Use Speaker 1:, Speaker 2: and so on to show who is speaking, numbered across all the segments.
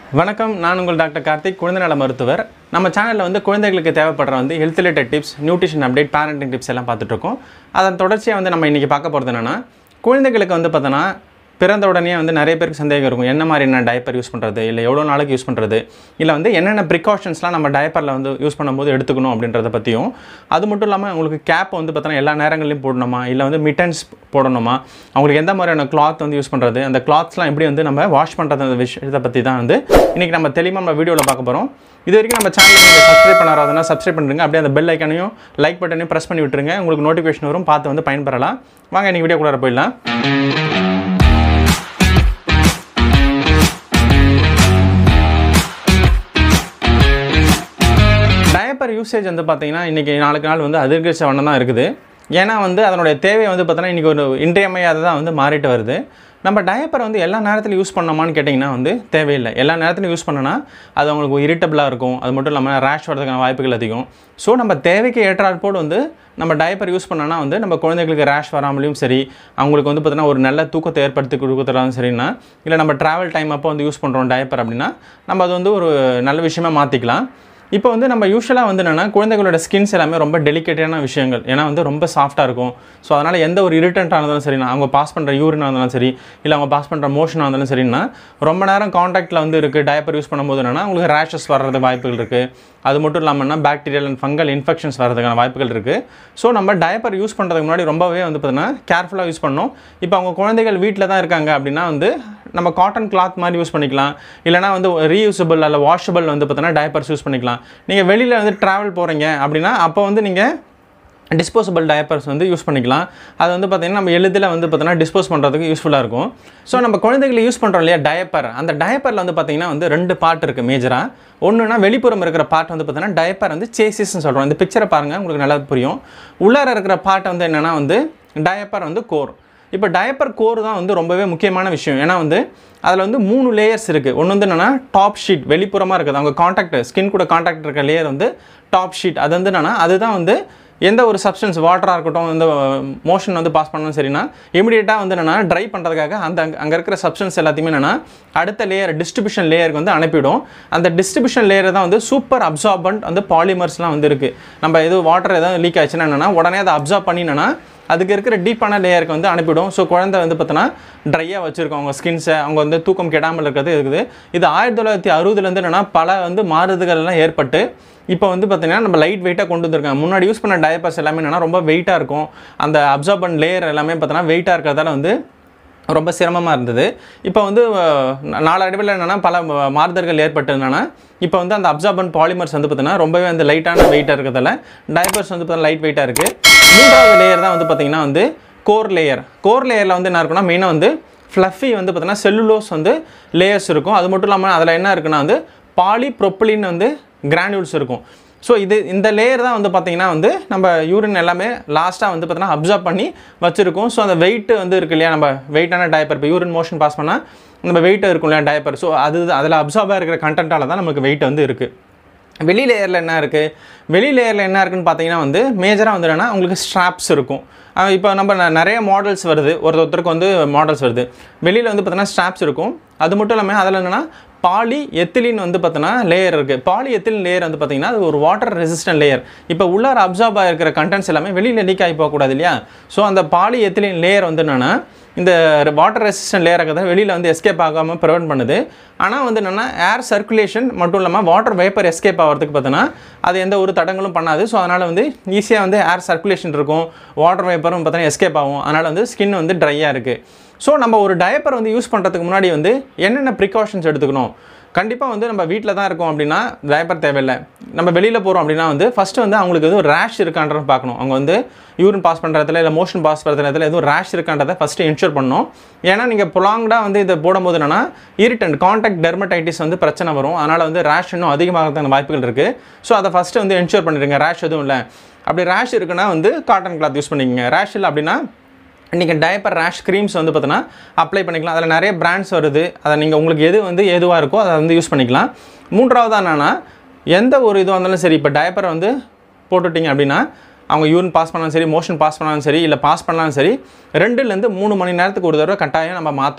Speaker 1: வணக்கம் நான் உங்கள் டாக்டர் கார்த்திக் குழந்தை நல மருத்துவர் நம்ம சேனலில் வந்து குழந்தைகளுக்கு தேவைப்படுற வந்து health related tips nutrition update parenting tips எல்லாம் பார்த்துட்ருக்கோம் அதன் தொடர்ச்சியாக வந்து நம்ம இன்றைக்கி பார்க்க போகிறது என்னென்னா குழந்தைகளுக்கு வந்து பார்த்தோன்னா பிறந்த உடனே வந்து நிறைய பேருக்கு சந்தேகம் இருக்கும் என்ன மாதிரி என்ன டயப்பர் யூஸ் பண்ணுறது இல்லை எவ்வளோ நாளைக்கு யூஸ் பண்ணுறது இல்லை வந்து என்னென்ன ப்ரிகாஷன்ஸ்லாம் நம்ம டயப்பரில் வந்து யூஸ் பண்ணும்போது எடுத்துக்கணும் அப்படின்றத பற்றியும் அது மட்டும் இல்லாமல் உங்களுக்கு கேப் வந்து பார்த்தோன்னா எல்லா நேரங்களையும் போடணுமா இல்லை வந்து மிட்டன்ஸ் போடணுமா அவங்களுக்கு எந்த மாதிரியான கிளாத் வந்து யூஸ் பண்ணுறது அந்த கிளாத்ஸ்லாம் எப்படி வந்து நம்ம வாஷ் பண்ணுறது அந்த விஷயத்தை பற்றி தான் வந்து இன்றைக்கி நம்ம தெளிவாக நம்ம வீடியோவில் பார்க்க போகிறோம் இது வரைக்கும் நம்ம சேனல் நீங்கள் சப்ஸ்கிரைப் பண்ணாதனா சப்ஸ்கிரைப் பண்ணுறீங்க அப்படியே அந்த பெல் ஐக்கனையும் லைக் பட்டனையும் ப்ரெஸ் பண்ணி விட்டுருங்க உங்களுக்கு நோட்டிஃபிகேஷன் வரும் பார்த்து வந்து பயன்பெறலாம் வாங்க இன்றைக்கி வீடியோ கூட போயிடலாம் டயப்பர் யூசேஜ் வந்து பார்த்தீங்கன்னா இன்றைக்கி நாளுக்கு நாள் வந்து அதிகரிச்ச வண்ணம் தான் இருக்குது ஏன்னா வந்து அதனுடைய தேவை வந்து பார்த்தோன்னா இன்றைக்கி ஒரு இன்றியமையாததாக வந்து மாறிட்டு வருது நம்ம டயப்பர் வந்து எல்லா நேரத்திலும் யூஸ் பண்ணோமான்னு கேட்டிங்கன்னா வந்து தேவையில்லை எல்லா நேரத்திலும் யூஸ் பண்ணனா அது அவங்களுக்கு இரிட்டபிளாக இருக்கும் அது மட்டும் இல்லாமல் ரேஷ் வரதுக்கான வாய்ப்புகள் அதிகம் ஸோ நம்ம தேவைக்கு ஏற்றாற்போல் வந்து நம்ம டயப்பர் யூஸ் பண்ணோன்னா வந்து நம்ம குழந்தைகளுக்கு ரேஷ் வராமலையும் சரி அவங்களுக்கு வந்து பார்த்தீங்கன்னா ஒரு நல்ல தூக்கத்தை ஏற்படுத்தி கொடுக்குறதாலும் சரின்னா இல்லை நம்ம ட்ராவல் டைம் அப்போ வந்து யூஸ் பண்ணுறோம் டயப்பர் அப்படின்னா நம்ம அது வந்து ஒரு நல்ல விஷயமா மாற்றிக்கலாம் இப்போ வந்து நம்ம யூஸ்வலாக வந்து என்னென்னா குழந்தைகளோட ஸ்கின்ஸ் எல்லாமே ரொம்ப டெலிகேட்டான விஷயங்கள் ஏன்னா வந்து ரொம்ப சாஃப்ட்டாக இருக்கும் ஸோ அதனால் எந்த ஒரு இரிட்டண்ட்டாக இருந்தாலும் சரிண்ணா அவங்க பாஸ் பண்ணுற யூரினாக இருந்தாலும் சரி இல்லை அவங்க பாஸ் பண்ணுற மோஷனாக இருந்தாலும் சரின்னா ரொம்ப நேரம் காண்டாக்டில் வந்து இருக்குது டயப்பர் யூஸ் பண்ணும்போது என்னென்னா உங்களுக்கு ரேஷஸ் வர்றதுக்கு வாய்ப்புகள் இருக்குது அது மட்டும் இல்லாமல்னா பாக்டீரியல் அண்ட் ஃபங்கல் இன்ஃபெக்ஷன்ஸ் வரதுக்கான வாய்ப்புகள் இருக்குது ஸோ நம்ம டயப்பர் யூஸ் பண்ணுறதுக்கு முன்னாடி ரொம்பவே வந்து பார்த்தீங்கன்னா கேர்ஃபுல்லாக யூஸ் பண்ணணும் இப்போ அவங்க குழந்தைகள் வீட்டில் தான் இருக்காங்க அப்படின்னா வந்து நம்ம காட்டன் கிளாத் மாதிரி யூஸ் பண்ணிக்கலாம் இல்லைனா வந்து ரீயூசபிள் அல்ல வாஷபிள் வந்து பார்த்தீங்கன்னா டயப்பர்ஸ் யூஸ் பண்ணிக்கலாம் நீங்கள் வெளியில் வந்து ட்ராவல் போகிறீங்க அப்படின்னா அப்போ வந்து நீங்கள் டிஸ்போசபிள் டயப்பர்ஸ் வந்து யூஸ் பண்ணிக்கலாம் அது வந்து பார்த்திங்கன்னா நம்ம எளிதில் வந்து பார்த்தீங்கன்னா டிஸ்போஸ் பண்ணுறதுக்கு யூஸ்ஃபுல்லாக இருக்கும் ஸோ நம்ம குழந்தைகளை யூஸ் பண்ணுறோம் இல்லையா டயப்பர் அந்த டயப்பரில் வந்து பார்த்திங்கன்னா வந்து ரெண்டு பார்ட் இருக்குது மேஜராக ஒன்றுனா வெளிப்புறம் இருக்கிற பார்ட் வந்து பார்த்தீங்கன்னா டயப்பர் வந்து சேசிஸ்ன்னு சொல்கிறோம் இந்த பிக்சரை பாருங்கள் உங்களுக்கு நல்லா புரியும் உள்ளார இருக்கிற பார்ட் வந்து என்னென்னா வந்து டயப்பர் வந்து கோர் இப்போ டயப்பர் கோர் தான் வந்து ரொம்பவே முக்கியமான விஷயம் ஏன்னா வந்து அதில் வந்து மூணு லேயர்ஸ் இருக்குது ஒன்று வந்து என்னென்னா டாப் ஷீட் வெளிப்புறமாக இருக்குது அவங்க காண்டாக்ட் ஸ்கின் கூட காண்டாக்ட் இருக்க லேயர் வந்து டாப் ஷீட் அது வந்து என்னென்னா அதுதான் வந்து எந்த ஒரு சப்ஸ்டன்ஸ் வாட்டராக இருக்கட்டும் இந்த மோஷன் வந்து பாஸ் பண்ணணும் சரினா இமீடியட்டாக வந்து என்னென்னா ட்ரை பண்ணுறதுக்காக அந்த அங்கே இருக்கிற சப்ஸ்டன்ஸ் எல்லாத்தையுமே என்னென்னா அடுத்த லேயர் டிஸ்ட்ரிபியூஷன் லேயருக்கு வந்து அனுப்பிடும் அந்த டிஸ்ட்ரிபியூஷன் லேயர் தான் வந்து சூப்பர் அப்சார்பண்ட் வந்து பாலிமர்ஸ்லாம் வந்து இருக்குது நம்ம எது வாட்டர் எதாவது லீக் ஆச்சுன்னா என்னென்னா உடனே அதை அப்சார்ப் பண்ணினா அதுக்கு இருக்கிற டீப்பான லேயருக்கு வந்து அனுப்பிடும் ஸோ குழந்தை வந்து பார்த்தோன்னா ட்ரையாக வச்சுருக்கோம் அவங்க ஸ்கின்ஸை அவங்க வந்து தூக்கம் கெடாமல் இருக்கிறது இருக்குது இது ஆயிரத்தி தொள்ளாயிரத்தி அறுபதுலேருந்து என்னென்னா பல வந்து மாறுதல்கள்லாம் ஏற்பட்டு இப்போ வந்து பார்த்தீங்கன்னா நம்ம லைட் வெயிட்டாக கொண்டு வந்திருக்காங்க முன்னாடி யூஸ் பண்ண டயப்பர்ஸ் எல்லாமே என்னென்னா ரொம்ப வெயிட்டாக இருக்கும் அந்த அப்சார்பன் லேயர் எல்லாமே பார்த்தோன்னா வெயிட்டாக இருக்கிறதால வந்து ரொம்ப சிரமமாக இருந்தது இப்போ வந்து நாளடைவில் என்னென்னா பல மாறுதல்கள் ஏற்பட்டு என்னென்னா இப்போ வந்து அந்த அப்சார்பன் பாலிமர்ஸ் வந்து பார்த்தீங்கன்னா ரொம்பவே வந்து லைட்டான வெயிட்டாக இருக்கிறதால டயப்பர்ஸ் வந்து பார்த்தீங்கன்னா லைட் வெயிட்டாக இருக்குது மூன்றாவது லேயர் தான் வந்து பார்த்திங்கன்னா வந்து கோர் லேயர் கோர் லேயரில் வந்து என்ன இருக்குன்னா மெயினாக வந்து ஃப்ளஃபி வந்து பார்த்தீங்கன்னா செல்லுலோஸ் வந்து லேயர்ஸ் இருக்கும் அது மட்டும் இல்லாமல் அதில் என்ன இருக்குன்னா வந்து பாலிப்ரொப்பலின் வந்து கிரானியூல்ஸ் இருக்கும் ஸோ இது இந்த லேயர் தான் வந்து பார்த்திங்கன்னா வந்து நம்ம யூரின் எல்லாமே லாஸ்ட்டாக வந்து பார்த்தீங்கன்னா அப்சர்வ் பண்ணி வச்சுருக்கோம் ஸோ அந்த வெயிட் வந்து இருக்கு இல்லையா நம்ம வெயிட்டான டயப்பர் இப்போ யூரின் மோஷன் பாஸ் பண்ணால் நம்ம வெயிட் இருக்கும் இல்லையா டயப்பர் ஸோ அது அதில் அப்சர்வாக இருக்கிற கண்டென்ட்டால் தான் நமக்கு வெயிட் வந்து இருக்குது வெளி லேயரில் என்ன இருக்குது வெளி லேயரில் என்ன இருக்குன்னு பார்த்தீங்கன்னா வந்து மேஜராக வந்து என்னென்னா உங்களுக்கு ஸ்ட்ராப்ஸ் இருக்கும் இப்போ நம்ம நிறைய மாடல்ஸ் வருது ஒரு ஒருத்தருக்கு வந்து மாடல்ஸ் வருது வெளியில் வந்து பார்த்தீங்கன்னா ஸ்ட்ராப்ஸ் இருக்கும் அது மட்டும் இல்லாமல் அதில் என்னென்னா பாலி எத்திலின் வந்து பார்த்தோன்னா லேயர் இருக்குது பாலி எத்திலின் லேயர் வந்து பார்த்தீங்கன்னா அது ஒரு வாட்டர் ரெசிஸ்டன்ட் லேயர் இப்போ உள்ளார அப்சார்ப் ஆகிருக்கிற கண்டென்ட்ஸ் எல்லாமே வெளியில் லீக் ஆகி போகக்கூடாது இல்லையா ஸோ அந்த பாலி எத்திலின் லேயர் வந்து என்னென்னா இந்த வாட்டர் ரெசிஸ்டன்ட் லேயராக தான் வெளியில் வந்து எஸ்கேப் ஆகாமல் ப்ரிவெண்ட் பண்ணுது ஆனால் வந்து என்னென்னா ஏர் சர்க்குலேஷன் மட்டும் இல்லாமல் வாட்டர் வேப்பர் எஸ்கேப் ஆகிறதுக்கு பார்த்தோன்னா அது எந்த ஒரு தடங்களும் பண்ணாது ஸோ அதனால் வந்து ஈஸியாக வந்து ஏர் சர்க்குலேஷன் இருக்கும் வாட்டர் வேப்பரும் பார்த்தோன்னா எஸ்கேப் ஆகும் அதனால் வந்து ஸ்கின் வந்து ட்ரையாக இருக்குது ஸோ நம்ம ஒரு டயப்பர் வந்து யூஸ் பண்ணுறதுக்கு முன்னாடி வந்து என்னென்ன ப்ரிகாஷன்ஸ் எடுத்துக்கணும் கண்டிப்பாக வந்து நம்ம வீட்டில் தான் இருக்கோம் அப்படின்னா டயப்பர் தேவையில்லை நம்ம வெளியில் போகிறோம் அப்படின்னா வந்து ஃபஸ்ட்டு வந்து அவங்களுக்கு எதுவும் ரேஷ் இருக்கான்றத பார்க்கணும் அவங்க வந்து யூரின் பாஸ் பண்ணுற இடத்துல இல்லை மோஷன் பாஸ் பண்ணுற இடத்துல எதுவும் ரேஷ் இருக்கான்றதை ஃபஸ்ட்டு என்ஷூர் பண்ணணும் ஏன்னா நீங்கள் புலாங்டாக வந்து இதை போடும்போது என்னன்னா இரிட்டன்ட் காண்டாக்ட் டெர்மடைட்டிஸ் வந்து பிரச்சனை வரும் அதனால் வந்து ரேஷ் இன்னும் அதிகமாகிறதுக்கான வாய்ப்புகள் இருக்குது ஸோ அதை ஃபஸ்ட்டு வந்து என்ஷூர் பண்ணிடுங்க ரேஷ் எதுவும் இல்லை அப்படி ரேஷ் இருக்குன்னா வந்து காட்டன் கிளாத் யூஸ் பண்ணிக்கங்க ரேஷ் இல்லை அப்படின்னா இன்றைக்கி டயப்பர் ரேஷ் க்ரீம்ஸ் வந்து பார்த்தீங்கன்னா அப்ளை பண்ணிக்கலாம் அதில் நிறைய பிராண்ட்ஸ் வருது அதை நீங்கள் உங்களுக்கு எது வந்து எதுவாக இருக்கோ அதை வந்து யூஸ் பண்ணிக்கலாம் மூன்றாவது என்னென்னா எந்த ஒரு இதுவாக இருந்தாலும் சரி இப்போ டயப்பரை வந்து போட்டுட்டிங்க அப்படின்னா அவங்க யூரின் பாஸ் பண்ணாலும் சரி மோஷன் பாஸ் பண்ணாலும் சரி இல்லை பாஸ் பண்ணாலும் சரி ரெண்டுலேருந்து மூணு மணி நேரத்துக்கு ஒரு தடவை கட்டாயம் நம்ம மாற்றணும்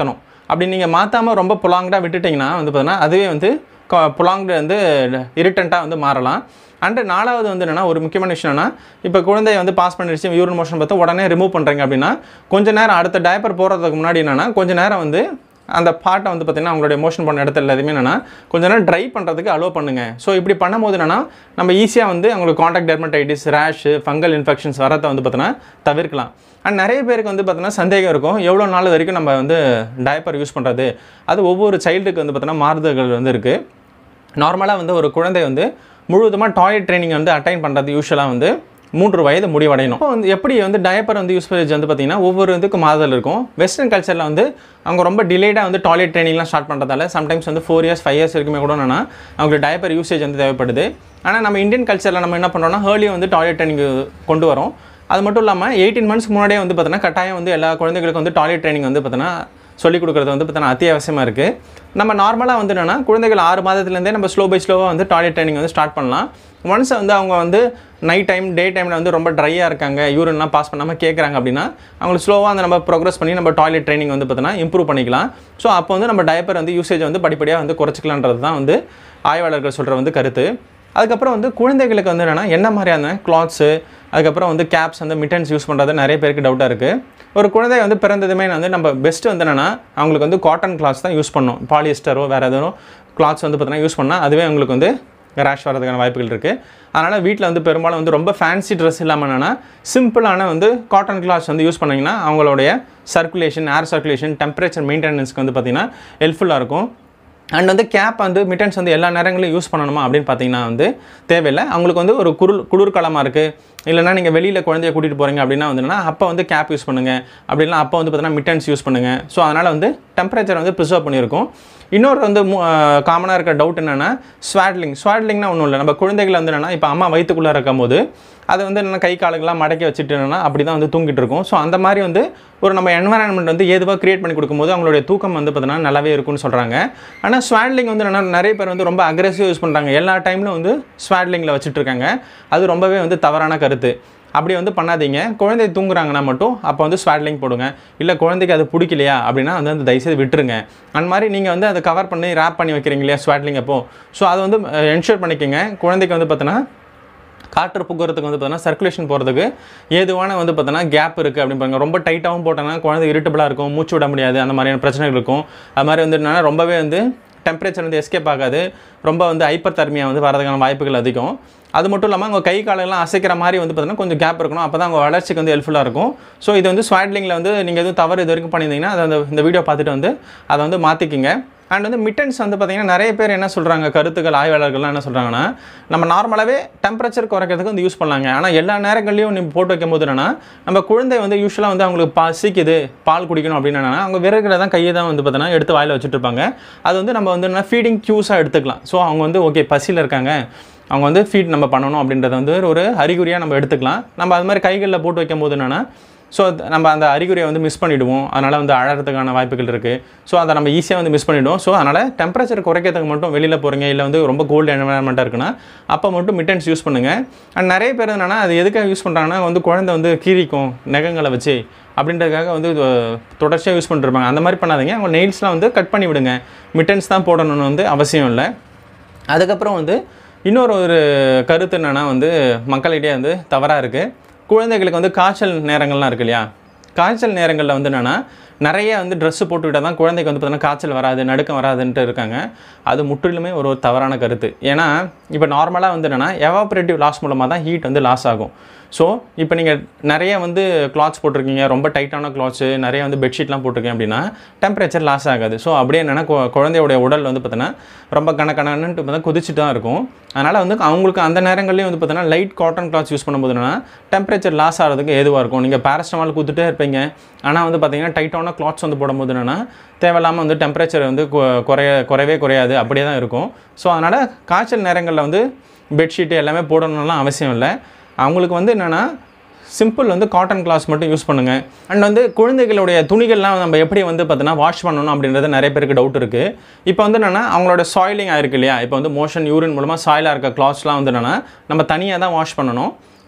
Speaker 1: அப்படி நீங்கள் மாற்றாமல் ரொம்ப புலாங்டாக விட்டுட்டிங்கன்னா வந்து பார்த்தீங்கன்னா அதுவே வந்து புலாங்டு வந்து இரிட்டண்ட்டாக வந்து மாறலாம் அண்டு நாலாவது வந்து என்னென்னா ஒரு முக்கியமான விஷயம் என்னன்னா இப்போ குழந்தைய வந்து பாஸ் பண்ணிடுச்சு யூரின் மோஷன் பார்த்து உடனே ரிமூவ் பண்ணுறீங்க அப்படின்னா கொஞ்ச நேரம் அடுத்த டயப்பர் போகிறதுக்கு முன்னாடி என்னென்னா கொஞ்ச நேரம் வந்து அந்த பாட்டை வந்து பார்த்திங்கன்னா அவங்களுடைய மோஷன் பண்ண இடத்துல எல்லாத்தையுமே என்னென்னா கொஞ்ச நேரம் ட்ரை பண்ணுறதுக்கு அலோவ் பண்ணுங்கள் ஸோ இப்படி பண்ணும்போது என்னென்னா நம்ம ஈஸியாக வந்து அவங்களுக்கு contact dermatitis rash fungal infections வரதை வந்து பார்த்தீங்கன்னா தவிர்க்கலாம் அண்ட் நிறைய பேருக்கு வந்து பார்த்தீங்கன்னா சந்தேகம் இருக்கும் எவ்வளோ நாள் வரைக்கும் நம்ம வந்து டயப்பர் யூஸ் பண்ணுறது அது ஒவ்வொரு சைல்டுக்கு வந்து பார்த்தீங்கன்னா மாறுதல்கள் வந்து இருக்குது நார்மலாக வந்து ஒரு குழந்தை வந்து முழுவதுமாக டாய்லெட் ட்ரைனிங் வந்து அட்டைன் பண்ணுறது யூஸ்வலாக வந்து மூன்று வயது முடிவடையணும் இப்போ வந்து எப்படி வந்து டயப்பர் வந்து யூஸ்பேஜ் வந்து பார்த்தீங்கன்னா ஒவ்வொரு இதுக்கு மாதல் இருக்கும் வெஸ்டர்ன் கல்ச்சரில் வந்து அவங்க ரொம்ப டிலேடாக வந்து டாய்லெட் ட்ரைனிங்லாம் ஸ்டார்ட் பண்ணுறதால சம்டைம்ஸ் வந்து ஃபோர் இயர்ஸ் ஃபைவ் இயர்ஸ் இருக்குமே கூட என்னன்னா அவங்களுக்கு டயப்பர் யூசேஜ் வந்து தேவைப்படுது ஆனால் நம்ம இந்தியன் கல்ச்சரில் நம்ம என்ன பண்ணுறோம்னா ஏர்லியாக வந்து டாய்லெட் ட்ரைனிங் கொண்டு வரோம் அது மட்டும் இல்லாமல் எயிட்டீன் மந்த்ஸ்க்கு முன்னாடியே வந்து பார்த்தீங்கன்னா கட்டாயம் வந்து எல்லா குழந்தைகளுக்கும் வந்து டாய்லெட் ட்ரைனிங் வந்து பார்த்தீங்கன்னா சொல்லிக் கொடுக்குறது வந்து பார்த்தீங்கன்னா அத்தியாவசியமாக இருக்குது நம்ம நார்மலாக வந்து என்னென்னா குழந்தைகள் ஆறு மாதத்துலேருந்தே நம்ம ஸ்லோ பை ஸ்லோவாக வந்து டாய்லெட் ட்ரைனிங் வந்து ஸ்டார்ட் பண்ணலாம் ஒன்ஸ் வந்து அவங்க வந்து நைட் டைம் டே டைமில் வந்து ரொம்ப ட்ரையாக இருக்காங்க யூரின்லாம் பாஸ் பண்ணாமல் கேட்குறாங்க அப்படின்னா அவங்களுக்கு ஸ்லோவாக வந்து நம்ம ப்ரோக்ரஸ் பண்ணி நம்ம டாய்லெட் ட்ரைனிங் வந்து பார்த்தீங்கன்னா இம்ப்ரூவ் பண்ணிக்கலாம் ஸோ அப்போ வந்து நம்ம டயப்பர் வந்து யூசேஜ் வந்து படிப்படியாக வந்து குறைச்சிக்கலான்றது தான் வந்து ஆய்வாளர்கள் சொல்கிற வந்து கருத்து அதுக்கப்புறம் வந்து குழந்தைகளுக்கு வந்து என்னென்னா என்ன மாதிரியான கிளாத்ஸு அதுக்கப்புறம் வந்து கேப்ஸ் வந்து மிட்டன்ஸ் யூஸ் பண்ணுறது நிறைய பேருக்கு டவுட்டாக இருக்குது ஒரு குழந்தை வந்து பிறந்ததுமே வந்து நம்ம பெஸ்ட்டு வந்து என்னென்னா அவங்களுக்கு வந்து காட்டன் கிளாத்ஸ் தான் யூஸ் பண்ணணும் பாலிஸ்டரோ வேறு எதுவும் கிளாத்ஸ் வந்து பார்த்தீங்கன்னா யூஸ் பண்ணால் அதுவே அவங்களுக்கு வந்து ரேஷ் வரதுக்கான வாய்ப்புகள் இருக்குது அதனால் வீட்டில் வந்து பெரும்பாலும் வந்து ரொம்ப ஃபேன்சி ட்ரெஸ் இல்லாமல் என்னென்னா சிம்பிளான வந்து காட்டன் கிளாத்ஸ் வந்து யூஸ் பண்ணிங்கன்னா அவங்களுடைய சர்க்குலேஷன் ஏர் சர்க்குலேஷன் டெம்பரேச்சர் மெயின்டெனன்ஸ்க்கு வந்து பார்த்திங்கன்னா ஹெல்ப்ஃபுல்லாக இருக்கும் அண்ட் வந்து கேப் வந்து மிட்டன்ஸ் வந்து எல்லா நேரங்களிலும் யூஸ் பண்ணணுமா அப்படின்னு பார்த்தீங்கன்னா வந்து தேவையில்லை அவங்களுக்கு வந்து ஒரு குளிர் குளிர்காலமாக இருக்குது இல்லைனா நீங்கள் வெளியில் குழந்தைய கூட்டிகிட்டு போகிறீங்க அப்படின்னா வந்துன்னா அப்போ வந்து கேப் யூஸ் பண்ணுங்கள் அப்படின்னா அப்போ வந்து பார்த்தீங்கன்னா மிட்டன்ஸ் யூஸ் பண்ணுங்கள் ஸோ அதனால் வந்து டெம்பரேச்சர் வந்து ப்ரிசர்வ் பண்ணியிருக்கும் இன்னொரு வந்து காமனாக இருக்க டவுட் என்னென்னா ஸ்வாட்லிங் ஸ்வாட்லிங்னா ஒன்றும் இல்லை நம்ம குழந்தைகள் வந்து என்னென்னா இப்போ அம்மா வயிற்றுக்குள்ளே இருக்கும் போது அது வந்து என்னென்னா கை காலுக்கெல்லாம் மடக்கி வச்சுட்டு என்னென்னா அப்படி தான் வந்து தூங்கிட்டு இருக்கும் ஸோ அந்த மாதிரி வந்து ஒரு நம்ம என்வரான்மெண்ட் வந்து ஏதுவாக க்ரியேட் பண்ணி கொடுக்கும்போது அவங்களுடைய தூக்கம் வந்து பார்த்தீங்கன்னா நல்லாவே இருக்கும்னு சொல்கிறாங்க ஆனால் ஸ்வாட்லிங் வந்து என்னென்னா நிறைய பேர் வந்து ரொம்ப அக்ரெசிவ் யூஸ் பண்ணுறாங்க எல்லா டைம்லும் வந்து ஸ்வாட்லிங்கில் வச்சுட்டு இருக்காங்க அது ரொம்பவே வந்து தவறான கருத்து அப்படி வந்து பண்ணாதீங்க குழந்தை தூங்குறாங்கன்னா மட்டும் அப்போ வந்து ஸ்வாட்லிங் போடுங்க இல்லை குழந்தைக்கு அது பிடிக்கலையா அப்படின்னா வந்து அந்த தயவுசெய்து விட்டுருங்க அந்த மாதிரி நீங்கள் வந்து அதை கவர் பண்ணி ரேப் பண்ணி வைக்கிறீங்க இல்லையா ஸ்வாட்லிங் அப்போ ஸோ அதை வந்து என்ஷூர் பண்ணிக்கோங்க குழந்தைக்கு வந்து பார்த்தீங்கன்னா காற்று போக்குவரத்துக்கு வந்து பார்த்தீங்கன்னா சர்க்குலேஷன் போகிறதுக்கு ஏதுவான வந்து பார்த்தீங்கன்னா கேப் இருக்குது அப்படின்னு பாருங்க ரொம்ப டைட்டாகவும் போட்டோன்னா குழந்தை இரிட்டபிளாக இருக்கும் மூச்சு விட முடியாது அந்த மாதிரியான பிரச்சனைகள் இருக்கும் அது மாதிரி வந்து என்னன்னா ரொம்பவே வந்து டெம்பரேச்சர் வந்து எஸ்கேப் ஆகாது ரொம்ப வந்து ஹைப்பர் தர்மியாக வந்து வரதுக்கான வாய்ப்புகள் அதிகம் அது மட்டும் இல்லாமல் அவங்க கை காலெல்லாம் அசைக்கிற மாதிரி வந்து பார்த்தீங்கன்னா கொஞ்சம் கேப் இருக்கணும் அப்போ தான் அவங்க வளர்ச்சிக்கு வந்து ஹெல்ப்ஃபுல்லாக இருக்கும் ஸோ இது வந்து ஸ்வாட்லிங்கில் வந்து நீங்கள் எதுவும் தவறு இது வரைக்கும் பண்ணியிருந்தீங்கன்னா அதை அந்த இந்த வீடியோ பார்த்துட்டு வந்து அதை வந்து மாற்றிக்கிங்க அண்ட் வந்து மிட்டன்ஸ் வந்து பார்த்திங்கன்னா நிறைய பேர் என்ன சொல்கிறாங்க கருத்துக்கள் ஆய்வாளர்கள்லாம் என்ன சொல்கிறாங்கன்னா நம்ம நார்மலாகவே டெம்பரேச்சர் குறைக்கிறதுக்கு வந்து யூஸ் பண்ணலாங்க ஆனால் எல்லா நேரங்கள்லையும் நீங்கள் போட்டு வைக்கும் போது என்னன்னா நம்ம குழந்தை வந்து யூஸ்வலாக வந்து அவங்களுக்கு பசிக்குது பால் குடிக்கணும் அப்படின்னு என்னன்னா அவங்க விறகுல தான் கையை தான் வந்து பார்த்தீங்கன்னா எடுத்து வாயில் வச்சுட்டு இருப்பாங்க அது வந்து நம்ம வந்து என்ன ஃபீடிங் க்யூஸாக எடுத்துக்கலாம் ஸோ அவங்க வந்து ஓகே பசியில் இருக்காங்க அவங்க வந்து ஃபீட் நம்ம பண்ணணும் அப்படின்றத வந்து ஒரு அறிகுறியாக நம்ம எடுத்துக்கலாம் நம்ம அது மாதிரி கைகளில் போட்டு வைக்கும் போது என்னென்னா ஸோ நம்ம அந்த அறிகுறியை வந்து மிஸ் பண்ணிவிடுவோம் அதனால் வந்து அழகிறதுக்கான வாய்ப்புகள் இருக்குது ஸோ அதை நம்ம ஈஸியாக வந்து மிஸ் பண்ணிவிடுவோம் ஸோ அதனால் டெம்பரேச்சர் குறைக்கிறதுக்கு மட்டும் வெளியில் போகிறீங்க இல்லை வந்து ரொம்ப கோல்டு என்வரான்மெண்ட்டாக இருக்குன்னா அப்போ மட்டும் மிட்டன்ஸ் யூஸ் பண்ணுங்கள் அண்ட் நிறைய பேர் என்னென்னா அது எதுக்காக யூஸ் பண்ணுறாங்கன்னா வந்து குழந்தை வந்து கீரிக்கும் நகங்களை வச்சு அப்படின்றதுக்காக வந்து இது தொடர்ச்சியாக யூஸ் பண்ணிருப்பாங்க அந்த மாதிரி பண்ணாதீங்க அவங்க நெயில்ஸ்லாம் வந்து கட் பண்ணி விடுங்க மிட்டன்ஸ் தான் போடணும்னு வந்து அவசியம் இல்லை அதுக்கப்புறம் வந்து இன்னொரு ஒரு கருத்து என்னென்னா வந்து மக்களிடையே வந்து தவறாக இருக்குது குழந்தைகளுக்கு வந்து காய்ச்சல் நேரங்கள்லாம் இருக்கு இல்லையா காய்ச்சல் நேரங்களில் வந்து என்னென்னா நிறைய வந்து ட்ரெஸ்ஸு போட்டுக்கிட்டால் தான் குழந்தைக்கு வந்து பார்த்தீங்கன்னா காய்ச்சல் வராது நடுக்கம் வராதுன்ட்டு இருக்காங்க அது முற்றிலுமே ஒரு ஒரு தவறான கருத்து ஏன்னா இப்போ நார்மலாக வந்து என்னென்னா எவாப்ரேட்டிவ் லாஸ் மூலமாக தான் ஹீட் வந்து லாஸ் ஆகும் ஸோ இப்போ நீங்கள் நிறைய வந்து கிளாத்ஸ் போட்டிருக்கீங்க ரொம்ப டைட்டான கிளாத்ஸு நிறைய வந்து பெட்ஷீட்லாம் போட்டிருக்கீங்க அப்படின்னா டெம்பரேச்சர் லாஸ் ஆகாது ஸோ அப்படியே என்னென்னா கு- குழந்தையோடைய உடல் வந்து பார்த்தீங்கன்னா ரொம்ப கன கனன்ட்டு பார்த்தா கொதிச்சுட்டு தான் இருக்கும் அதனால் வந்து அவங்களுக்கு அந்த நேரங்கள்லேயும் வந்து பார்த்தீங்கன்னா லைட் காட்டன் கிளாத்ஸ் யூஸ் பண்ணும்போது என்னன்னா டெம்பரேச்சர் லாஸ் ஆகிறதுக்கு ஏதுவாக இருக்கும் நீங்கள் பேரஸ்டமால் கொடுத்துட்டே இருப்பீங்க ஆனால் வந்து பார்த்தீங்கன்னா டைட்டான கிளாத்ஸ் வந்து போடும்போது என்னென்னா தேவையில்லாமல் வந்து டெம்பரேச்சர் வந்து கு- குறைய குறையவே குறையாது அப்படியே தான் இருக்கும் ஸோ அதனால் காய்ச்சல் நேரங்களில் வந்து பெட்ஷீட்டு எல்லாமே போடணும்லாம் அவசியம் இல்லை அவங்களுக்கு வந்து என்னென்னா சிம்பிள் வந்து காட்டன் கிளாஸ் மட்டும் யூஸ் பண்ணுங்கள் அண்ட் வந்து குழந்தைகளுடைய துணிகள்லாம் நம்ம எப்படி வந்து பார்த்தீங்கன்னா வாஷ் பண்ணணும் அப்படின்றது நிறைய பேருக்கு டவுட் இருக்குது இப்போ வந்து என்னென்னா அவங்களோட சாயிலிங் ஆயிருக்கு இல்லையா இப்போ வந்து மோஷன் யூரின் மூலமாக சாயிலாக இருக்க கிளாத்ஸ்லாம் வந்து என்னென்னா நம்ம தனியாக தான் வாஷ் பண்ணணும்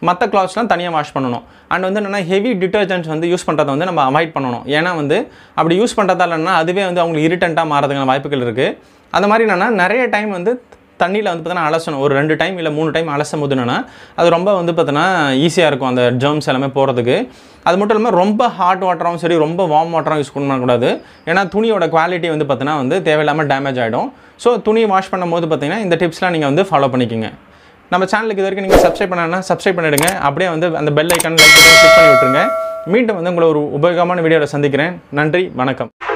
Speaker 1: மற்ற கிளாத்ஸ்லாம் தனியாக வாஷ் பண்ணணும் அண்ட் வந்து என்னென்னா ஹெவி டிட்டர்ஜென்ட்ஸ் வந்து யூஸ் பண்ணுறதை வந்து நம்ம அவாய்ட் பண்ணணும் ஏன்னா வந்து அப்படி யூஸ் பண்ணுறதாலன்னா அதுவே வந்து அவங்களுக்கு இரிட்டண்ட்டாக மாறதுக்கான வாய்ப்புகள் இருக்குது அந்த மாதிரி என்னென்னா நிறைய டைம் வந்து தண்ணியில் வந்து பார்த்தீங்கன்னா அலசணும் ஒரு ரெண்டு டைம் இல்லை மூணு டைம் அலசும் போது என்னன்னா அது ரொம்ப வந்து பார்த்தீங்கன்னா ஈஸியாக இருக்கும் அந்த ஜெர்ம்ஸ் எல்லாமே போகிறதுக்கு அது மட்டும் இல்லாமல் ரொம்ப ஹாட் வாட்டராகவும் சரி ரொம்ப வார்ம் வாட்டராகவும் யூஸ் பண்ணக்கூடாது ஏன்னா துணியோட குவாலிட்டி வந்து பார்த்தீங்கன்னா வந்து தேவையில்லாமல் டேமேஜ் ஆகிடும் ஸோ துணி வாஷ் பண்ணும்போது பார்த்தீங்கன்னா இந்த டிப்ஸ்லாம் நீங்கள் வந்து ஃபாலோ பண்ணிக்கோங்க நம்ம சேனலுக்கு இது வரைக்கும் நீங்கள் சப்ஸ்கிரைப் பண்ணனா சப்ஸ்கிரைப் பண்ணிடுங்க அப்படியே வந்து அந்த bell icon like button click பண்ணி விட்டுருங்க மீண்டும் வந்து உங்களை ஒரு உபயோகமான வீடியோவில் சந்திக்கிறேன் நன்றி வணக்கம்